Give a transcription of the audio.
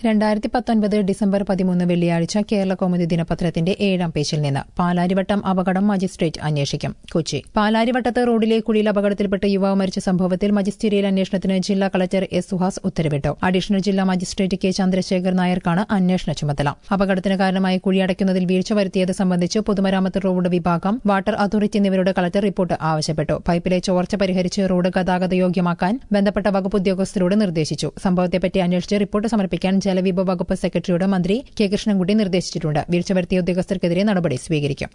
രണ്ടായിരത്തി പത്തൊൻപത് ഡിസംബർ പതിമൂന്ന് വെള്ളിയാഴ്ച കേരള കൗമുദി ദിനപത്രത്തിന്റെ ഏഴാം പേജിൽ നിന്ന് പാലാരിവട്ടം അപകടം മജിസ്ട്രേറ്റ് അന്വേഷിക്കും കൊച്ചി പാലാരിവട്ടത്ത് റോഡിലെ കുഴിയിൽ അപകടത്തിൽപ്പെട്ട് യുവാവ് മരിച്ച സംഭവത്തിൽ മജിസ്റ്റീരിയൽ അന്വേഷണത്തിന് ജില്ലാ കളക്ടർ എസ് സുഹാസ് ഉത്തരവിട്ടു അഡീഷണൽ ജില്ലാ മജിസ്ട്രേറ്റ് കെ ചന്ദ്രശേഖർ നായർക്കാണ് അന്വേഷണ ചുമതല അപകടത്തിന് കാരണമായി കുഴി അടയ്ക്കുന്നതിൽ വീഴ്ച വരുത്തിയത് സംബന്ധിച്ച് പൊതുമരാമത്ത് റോഡ് വിഭാഗം വാട്ടർ അതോറിറ്റി എന്നിവരോട് കളക്ടർ റിപ്പോർട്ട് ആവശ്യപ്പെട്ടു പൈപ്പിലെ ചോർച്ച പരിഹരിച്ച് റോഡ് ഗതാഗത യോഗ്യമാക്കാൻ ബന്ധപ്പെട്ട വകുപ്പ് ഉദ്യോഗസ്ഥരോട് നിർദ്ദേശിച്ചു സംഭവത്തെപ്പറ്റി അന്വേഷിച്ച് റിപ്പോർട്ട് സമർപ്പിക്കാൻ ജലവിഭവ വകുപ്പ് സെക്രട്ടറിയോട് മന്ത്രി കെ കൃഷ്ണൻകുട്ടി നിർദ്ദേശിച്ചിട്ടുണ്ട് വീഴ്ച വരുത്തിയ ഉദ്യോഗസ്ഥർക്കെതിരെ നടപടി സ്വീകരിക്കും